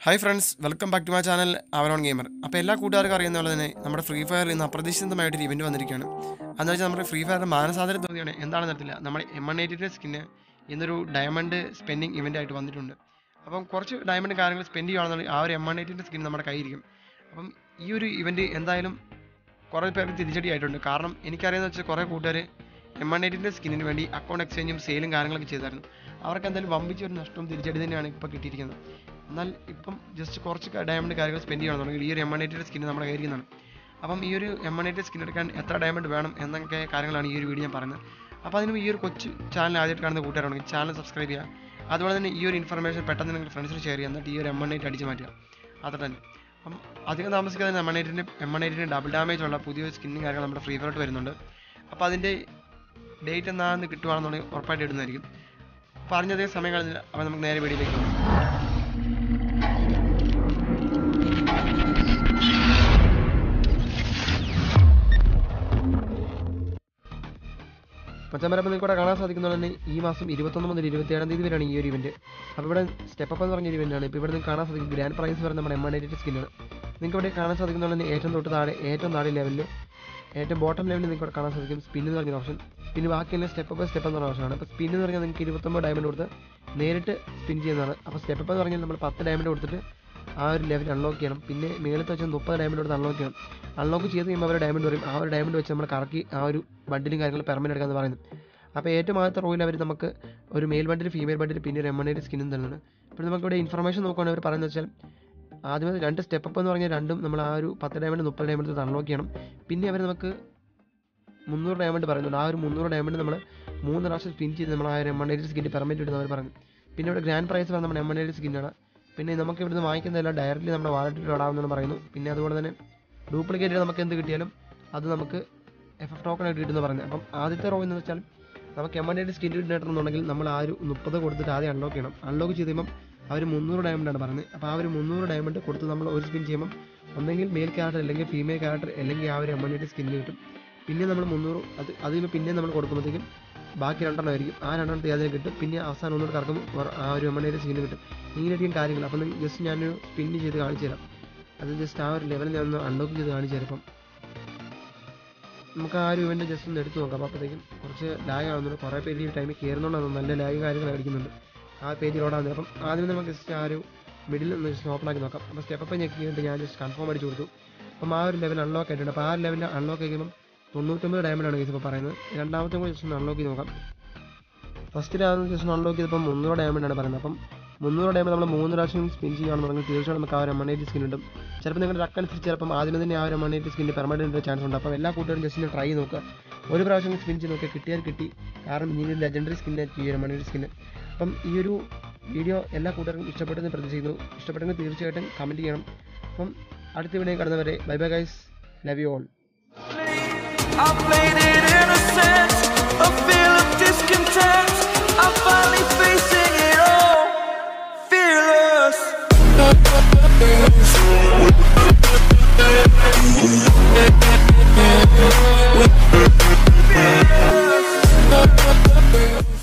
Hi friends welcome back to my channel അവരോൺ gamer അപ്പോൾ എല്ലാ കൂട്ടുകാർക്കും അറിയുന്ന പോലെ തന്നെ നമ്മുടെ ഫ്രീ ഫയറിൽ ഇന്ന് അപ്രതീക്ഷിതമായിട്ടൊരു ഇവൻറ്റ് വന്നിരിക്കുകയാണ് അതെന്ന് വെച്ചാൽ നമ്മുടെ ഫ്രീ ഫയറിൻ്റെ മാനസാന്തരം തോന്നിയാണ് എന്താണെന്ന് അറിയത്തില്ല നമ്മുടെ എം എൺ എയ്റ്റിൻ്റെ സ്കിന്ന് ഇന്നൊരു ഡയമണ്ട് സ്പെൻഡിങ് ഇവൻ്റ് ആയിട്ട് വന്നിട്ടുണ്ട് അപ്പം കുറച്ച് ഡയമണ്ട് കാര്യങ്ങൾ സ്പെൻഡ് ചെയ്യുകയാണെന്നുണ്ടെങ്കിൽ ആ ഒരു എം എൺ എയ്റ്റിൻ്റെ സ്കിൻ നമ്മുടെ കയ്യിരിക്കും അപ്പം ഈ ഒരു ഇവൻറ്റ് എന്തായാലും കുറേ പേർക്ക് തിരിച്ചടി ആയിട്ടുണ്ട് കാരണം എനിക്കറിയാമെന്ന് വെച്ചാൽ കുറേ കൂട്ടുകാർ എം എൺ എയ്റ്റിൻ്റെ സ്കിന്നിന് വേണ്ടി അക്കൗണ്ട് എക്സ്ചേഞ്ചും സെയിലും കാര്യങ്ങളൊക്കെ ചെയ്തായിരുന്നു അവർക്ക് എന്തായാലും വമ്പിച്ച ഒരു നഷ്ടവും തിരിച്ചടി തന്നെയാണ് ഇപ്പോൾ കിട്ടിയിരിക്കുന്നത് എന്നാൽ ഇപ്പം ജസ്റ്റ് കുറച്ച് ഡയമണ്ട് കാര്യങ്ങൾ സ്പെൻഡ് ചെയ്യണമെന്നുണ്ടെങ്കിൽ ഈ ഒരു എം എൺ എയ്റ്റിൻ്റെ സ്കിൻ നമ്മുടെ കയ്യിരിക്കുന്നതാണ് അപ്പം ഈ ഒരു എം എൺ എയ്റ്റ് സ്കിൻ എടുക്കാൻ എത്ര ഡയമണ്ട് വേണം എന്നൊക്കെ കാര്യങ്ങളാണ് ഈ ഒരു വീഡിയോ ഞാൻ പറയുന്നത് അപ്പോൾ അതിനും ഈ ഒരു കൊച്ചു ചാനൽ ആദ്യമായിട്ട് കാണുന്ന കൂട്ടുകാരാണെങ്കിൽ ചാനൽ സബ്സ്ക്രൈബ് ചെയ്യുക അതുപോലെ തന്നെ ഈ ഒരു ഇൻഫർമേഷൻ പെട്ടെന്ന് നിങ്ങൾ ഫ്രണ്ട്സിന് ഷെയർ ചെയ്യുക എന്നിട്ട് ഈ ഒരു എം എൺ എയ്റ്റ് അടിച്ച് മാറ്റുക അത്ര തന്നെ അപ്പം അധികം താമസിക്കാതെ എം എൺ എയ്റ്റിൻ്റെ എം എൺ എയ്റ്റിൻ്റെ ഡബിൾ ഡാമേജ് ഉള്ള പുതിയ സ്കിന്നും കാര്യങ്ങൾ നമ്മുടെ ഫ്രീ ഫയറിട്ട് വരുന്നുണ്ട് അപ്പോൾ അതിൻ്റെ ഡേറ്റ് എന്നാന്ന് കിട്ടുവാണെന്നുണ്ടെങ്കിൽ ഉറപ്പായിട്ട് ഇടുന്നതായിരിക്കും പറഞ്ഞതേ സമയം കളഞ്ഞില്ല അപ്പോൾ നമുക്ക് നേരെ വീഡിയോയിലേക്ക് പോകാം മച്ചമ്പരപ്പം നിങ്ങൾക്ക് ഇവിടെ കാണാൻ സാധിക്കുന്നത് തന്നെ ഈ മാസം ഇരുപത്തൊന്ന് മുതൽ ഇരുപത്തിയേഴാം തീയതി വരെയാണ് ഈ ഒരു ഇവന്റ് അപ്പോൾ ഇവിടെ സ്റ്റെപ്പ് അപ്പ് എന്ന് പറഞ്ഞ ഒരു ഇവന്റാണ് ഇപ്പോൾ ഇവിടെ നിങ്ങൾക്ക് കാണാൻ സാധിക്കും ഗ്രാൻഡ് പ്രൈസ് വരുന്ന നമ്മുടെ എം എണ്ണേറ്റ് സ്കിന്നാണ് നിങ്ങൾക്ക് ഇവിടെ കാണാൻ സാധിക്കുന്ന തന്നെ ഏറ്റവും തൊട്ട് താഴെ ഏറ്റവും താഴെ ലെവലിൽ ഏറ്റവും ബോട്ടം ലെവലിൽ നിങ്ങൾക്ക് ഇവിടെ കാണാൻ സാധിക്കും സ്പിൻ എന്ന് പറഞ്ഞ ഓപ്ഷൻ പിന്നെ ബാക്കിയെല്ലാം സ്റ്റെപ്പ് അപ്പ് സ്റ്റെപ്പ് എന്ന് പറഞ്ഞ ഓപ്ഷനാണ് അപ്പോൾ സ്പിൻ എന്ന് പറഞ്ഞാൽ നിങ്ങൾക്ക് ഇരുപത്തൊമ്പത് ഡയമണ്ട് കൊടുത്ത് നേരിട്ട് സ്പിൻ ചെയ്യുന്നതാണ് അപ്പോൾ സ്റ്റെപ്പ് അപ്പ് എന്ന് പറഞ്ഞാൽ നമ്മൾ പത്ത് ഡയമണ്ട് കൊടുത്തിട്ട് ആ ഒരു ലെവൽ അൺലോക്ക് ചെയ്യണം പിന്നെ മേളത്തെ വെച്ച് മുപ്പത് ഡയമണ്ട് കൊടുത്ത് അൺലോക്ക് ചെയ്യണം അൺലോക്ക് ചെയ്ത് കഴിയുമ്പോൾ അവർ ഡയമണ്ട് പറയും ആ ഒരു ഡയമണ്ട് വെച്ച് നമ്മൾ കറക്കി ആ ഒരു ബണ്ടിലും കാര്യങ്ങളും പെർമനൻ്റ് എടുക്കാമെന്ന് പറയുന്നത് അപ്പോൾ ഏറ്റവും ആദ്യത്തെ റോയിൽ അവർ നമുക്ക് ഒരു മെയിൽ ബണ്ടിൽ ഫീമെയിൽ ബണ്ടിൽ പിന്നെ ഒരു എം എണ്ണയുടെ സ്കിന്നും തരുന്നുണ്ട് ഇപ്പോൾ നമുക്ക് ഇവിടെ ഇൻഫർമേഷൻ നോക്കുകയാണെങ്കിൽ അവർ പറയുന്നത് വെച്ചാൽ ആദ്യമേ രണ്ട് സ്റ്റെപ്പ് അപ്പ് എന്ന് പറഞ്ഞാൽ രണ്ടും നമ്മൾ ആ ഒരു പത്ത് ഡയമണ്ട് മുപ്പത് ഡയമണ്ട് അൺലോക്ക് ചെയ്യണം പിന്നെ അവർ നമുക്ക് മുന്നൂറ് ഡയമണ്ട് പറയുന്നുണ്ട് ആ ഒരു മുന്നൂറ് ഡയമണ്ട് നമ്മൾ മൂന്ന് പ്രാവശ്യം സ്പിൻ ചെയ്ത് നമ്മൾ ആ ഒരു എം എണ്ണയുടെ സ്കിൻ്റെ പെർമിറ്റ് ഇടുന്ന അവർ പറഞ്ഞു പിന്നെ ഇവിടെ ഗ്രാൻഡ് പ്രൈസ് പറഞ്ഞാൽ നമ്മുടെ എം എണ്ണയുടെ സ്കിന്നാണ് പിന്നെ നമുക്ക് ഇവിടുന്ന് വാങ്ങിക്കുന്നതെല്ലാം ഡയറക്റ്റ്ലി നമ്മുടെ വാലറ്റിൽ ഇടാമെന്ന് പറയുന്നു പിന്നെ അതുപോലെ തന്നെ ഡ്യൂപ്ലിക്കേറ്റ് നമുക്ക് എന്ത് കിട്ടിയാലും അത് നമുക്ക് എഫ് എഫ് ടോക്കൺ ആയിട്ട് കിട്ടുമെന്ന് പറയുന്നത് അപ്പം ആദ്യത്തെ റോ എന്ന് വെച്ചാൽ നമുക്ക് എം എണ്ണയുടെ സ്കിൻ കിട്ടണമെന്നുണ്ടെങ്കിൽ നമ്മൾ ആ ഒരു മുപ്പത് കൊടുത്തിട്ട് ആദ്യം അൺലോക്ക് ചെയ്യണം അൺലോക്ക് ചെയ്ത് കഴിയുമ്പം അവർ മുന്നൂറ് ഡയമണ്ടാണ് പറയുന്നത് അപ്പോൾ ആ ഒരു മുന്നൂറ് ഡയമണ്ട് കൊടുത്ത് നമ്മൾ ഒരു സ്പിൻ ചെയ്യുമ്പം ഒന്നെങ്കിൽ മെയിൽ ക്യാരക്ടർ അല്ലെങ്കിൽ ഫീമെയിൽ ക്യാരക്ടർ അല്ലെങ്കിൽ ആ ഒരു എം എണ്ണയുടെ സ്കിന്ന് കിട്ടും പിന്നെ നമ്മൾ മുന്നൂറ് അത് അത് കഴിയുമ്പോൾ പിന്നെ നമ്മൾ കൊടുക്കുമ്പോഴത്തേക്കും ബാക്കി രണ്ടെണ്ണം ആയിരിക്കും ആ രണ്ടെണ്ണത്തെ അതിന് കിട്ടും പിന്നെ അവസാനം ഒന്നുകൂടെ കറക്കുമ്പോൾ ആ ഒരു എം എണ്ണയുടെ സ്കിന്ന് കിട്ടും ഇങ്ങനെയൊക്കെയും കാര്യങ്ങൾ അപ്പം ജസ്റ്റ് ഞാനൊരു സ്പിന്ന് ചെയ്ത് കാണിച്ചു തരാം അത് ജസ്റ്റ് ആ ഒരു ലെവലിൽ ഞാൻ ഒന്ന് അൺലോക്ക് ചെയ്ത് കാണിച്ചു തരാം ഇപ്പം നമുക്ക് ആ ഒരു ഇവൻ്റ് ജസ്റ്റ് ഒന്ന് എടുത്ത് നോക്കാം അപ്പോൾ അപ്പോഴത്തേക്കും കുറച്ച് ലാഗ് ആവുന്നുണ്ട് കുറേ പേര് ഈ ടൈമിൽ കയറുന്നുണ്ടാകും നല്ല ലാഗ് കാര്യങ്ങൾ അടിക്കുന്നുണ്ട് ആ പേജ് ലോഡാകുന്നത് അപ്പം ആദ്യം നമുക്ക് ജസ്റ്റ് ആ ഒരു മിഡിൽ ഒന്ന് ജസ്റ്റ് ഓപ്പൺ ആക്കി നോക്കാം അപ്പോൾ സ്റ്റെപ്പ് അപ്പം ഞെക്കി കഴിഞ്ഞിട്ട് ഞാൻ ജസ്റ്റ് കൺഫേം അടിച്ച് കൊടുത്തു അപ്പം ആ ഒരു ലെവൽ അൺലോക്ക് ആയിട്ടുണ്ട് അപ്പോൾ ആ ഒരു ലെവലിൽ അൺലോക്ക് ചെയ്യുമ്പം തൊണ്ണൂറ്റൊമ്പത് ഡയമണ്ടാണ് കേസ് ഇപ്പോൾ പറയുന്നത് രണ്ടാമത്തെ കൂടി ജസ്റ്റ് ഒന്ന് അൺലോക്ക് ചെയ്ത് നോക്കാം ഫസ്റ്റ് രാവിലെ ജസ്റ്റ് ഒന്ന് അൺലോക്ക് ചെയ്തപ്പോൾ മുന്നൂറ് ഡയമണ്ടാണ് പറയുന്നത് അപ്പം മുന്നൂറ് ഡയമണ്ട് നമ്മൾ മൂന്ന് പ്രാവശ്യം സ്പിൻ ചെയ്യുകയാണെന്നുണ്ടെങ്കിൽ തീർച്ചയായിട്ടും നമുക്ക് ആ ഒരു എമ്മണേറ്റ് സ്കിൻ ഉണ്ട് ചിലപ്പോൾ നിങ്ങളുടെ ലക്ക് അനുസരിച്ച് ചിലപ്പം ആദ്യമേ തന്നെ ആ ഒരു എമ്മണേറ്റ് സ്കിന്നിന് പെർമനൻറ്റ് ചാൻസ് ഉണ്ട് അപ്പോൾ എല്ലാ കൂട്ടുകാരും ജസ്റ്റ് ഒന്ന് ട്രൈ ചെയ്ത് നോക്കുക ഒരു പ്രാവശ്യം സ്പിൻ ചെയ്ത് നോക്കുക കിട്ടിയാൽ കിട്ടി കാരണം ഇനി ലെജൻഡറി സ്കിന്നായിരിക്കും ഈ ഒരു എമ്മണേറ്റ് സ്കിന്ന് അപ്പം ഈ ഒരു വീഡിയോ എല്ലാ കൂട്ടുകാർക്കും ഇഷ്ടപ്പെട്ടെന്ന് പ്രതീക്ഷിക്കുന്നു ഇഷ്ടപ്പെട്ടെങ്കിൽ തീർച്ചയായിട്ടും കമൻറ്റ് ചെയ്യണം അപ്പം അടുത്ത വീഡിയോ കടന്നവരെ bye bye guys love you all I played it innocent, a feel of discontent. I'm finally facing it all, fearless.